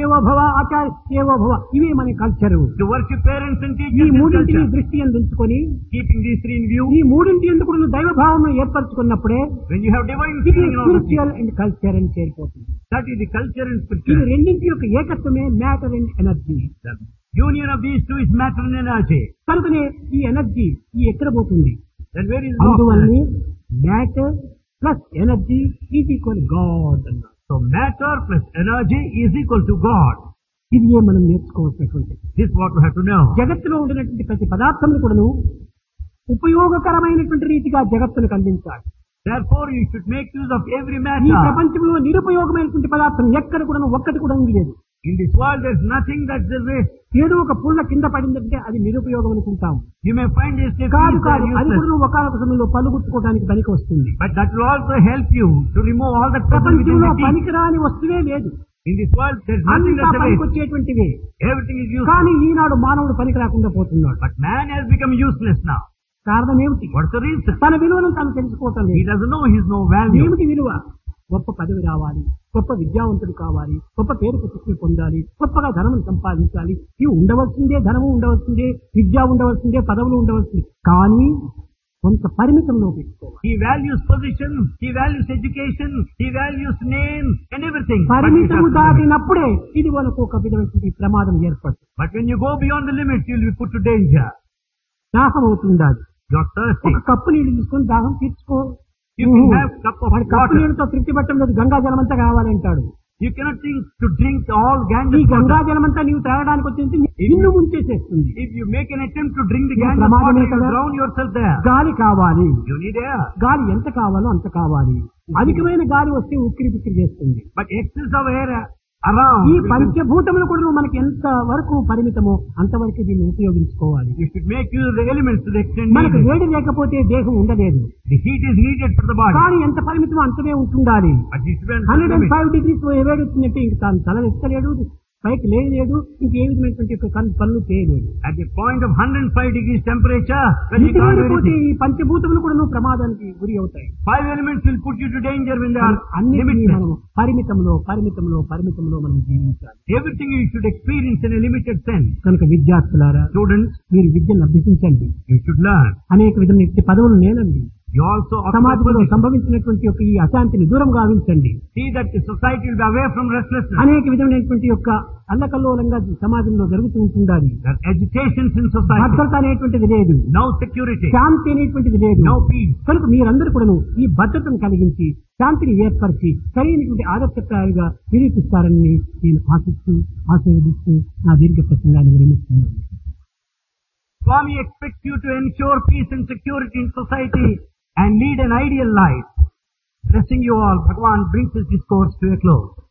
దేవో భవ ఆచార్య దేవో భవ ఇవే మన culture To worship parents and ఈ teachers is మూడింటిని culture. దృష్టి అందించుకొని Keeping these three in view, ఈ మూడింటి ఎందుకు నువ్వు దైవ భావం ఏర్పరచుకున్నప్పుడే when you have divine ఇది feeling in all the spiritual and culture అని చేరిపోతుంది that is the culture and ఇది spiritual. రెండింటి యొక్క ఏకత్వమే matter and energy The union of these two is matter and energy. కనుకనే ఈ ఎనర్జీ ఈ ఎక్కడ పోతుంది Then where is lost అందువల్లనే energy? Matter plus energy is equal God అన్నారు So matter plus energy is equal to God. ఇది ఏ మనం నేర్చుకోవాల్సినటువంటి This is what we have to know. జగత్తులో ఉండినటువంటి ప్రతి పదార్థం కూడాను ఉపయోగకరమైనటువంటి రీతిగా జగత్తులకు అందించాలి Therefore, you should make use of every ఈ matter. ప్రపంచంలో నిరుపయోగమైనటువంటి పదార్థం ఎక్కడ కూడా ఒక్కటి కూడా లేదు In this world, there is nothing that's a waste. ఏదో ఒక పుల్ల కింద పడిందంటే అది నిరుపయోగం అనుకుంటాం You may find this thing కాదు కాదు అది useless, కూడా ఒకనొక సమయంలో పలుగుచ్చుకోవడానికి పనికి వస్తుంది but that will also help you to remove all the trouble within ప్రపంచంలో the teeth. పనికిరాని వస్తువే లేదు In this world, there is nothing అంతా that's a పనికి waste. వచ్చేటువంటివే Everything is useless. కానీ ఈనాడు మానవుడు పనికి రాకుండా పోతున్నాడు But man has become useless now. కారణం ఏమిటి What's the reason? తన విలువను తను తెలుసుకోవటం He లేదు doesn't know his no value. ఏమిటి విలువ గొప్ప పదవి రావాలి గొప్ప విద్యావంతుడు కావాలి గొప్ప పేరు ప్రతిష్టలు పొందాలి గొప్పగా ధనం సంపాదించాలి ఇవి ఉండవలసిందే ధనము ఉండవలసిందే విద్య ఉండవలసిందే పదవులు ఉండవలసిందే కానీ కొంత పరిమితంలో పెట్టుకోవాలి He values position, he values education, he values name and everything. But, it has పరిమితము to be- దాటినప్పుడే ఇది మనకు ఒక విధమైనటువంటి ప్రమాదం ఏర్పడుతుంది but when you go beyond the limit, you'll be put to danger. దాహం అవుతుంది అది You're thirsty. ఒక కప్పు నీళ్లు తీసుకొని దాహం తీర్చుకో You can have cup of వాడి కప్పు water. నీళ్ళతో తృప్తి పట్టడం లేదు గంగా జలం అంతా కావాలంటాడు You cannot think to drink all ఈ Ganges గంగా water. జలం అంతా నీవు తాగడానికి వచ్చింది నిన్ను ముంచేసేస్తుంది If you make an attempt to drink the ఇది Ganges ప్రమాదమే water, you కదా. drown yourself there. గాలి కావాలి You need air. గాలి ఎంత కావాలో అంత కావాలి అధికమైన గాలి వస్తే ఉక్కిరి బిక్కిరి చేస్తుంది But excess of air around. ఈ will be- పంచభూతములు కూడా మనకి ఎంత వరకు పరిమితమో అంతవరకు దీన్ని ఉపయోగించుకోవాలి You should make use of the elements to the extent మనకు needed. వేడి లేకపోతే దేహం ఉండలేదు The heat is needed for the body. కానీ ఎంత పరిమితమో అంతనే ఉంటుండాలి But it should be under hundred and limit. Five degrees వేడి వచ్చినట్టు ఇంక తాను తల ఎత్తలేడు పైకి లేయలేడు ఇంకే విధమైనటువంటి యొక్క కన్- పనులు చేయలేడు At the point of 105 degrees temperature, when you ఇది can't do లేకపోతే anything, ఈ పంచభూతములు కూడా నువ్వు ప్రమాదానికి గురి అవుతాయి five elements will put you to danger when they are అన్నిటినీ limitless. మనం పరిమితంలో పరిమితంలో పరిమితంలో మనం జీవించాలి Everything you should experience in a limited sense. కనుక విద్యార్థులారా Students, మీరు విద్యను అభ్యసించండి you should learn. అనేక విధమైన పదవులు నేనండి You also occupy సమాజంలో position. సంభవించినటువంటి యొక్క ఈ అశాంతిని దూరం గావించండి see that the society will be away from restlessness. అనేక విధమైనటువంటి యొక్క అల్లకల్లోలంగా సమాజంలో జరుగుతూ ఉంటుండాలి There are agitations in society. భద్రత అనేటువంటిది లేదు No security. శాంతి అనేటువంటిది లేదు No peace. కనుక మీరందరూ కూడాను ఈ భద్రతను కలిగించి శాంతిని ఏర్పరిచి సరైనటువంటి ఆదర్శప్రాయాలుగా నిరూపిస్తారని నేను ఆశిస్తూ ఆశీర్వదిస్తూ నా దీర్ఘ ప్రసంగాన్ని విరమిస్తున్నాను Swami expects you to ensure peace and security in society and lead an ideal life. Blessing you all, Bhagavan brings his discourse to a close.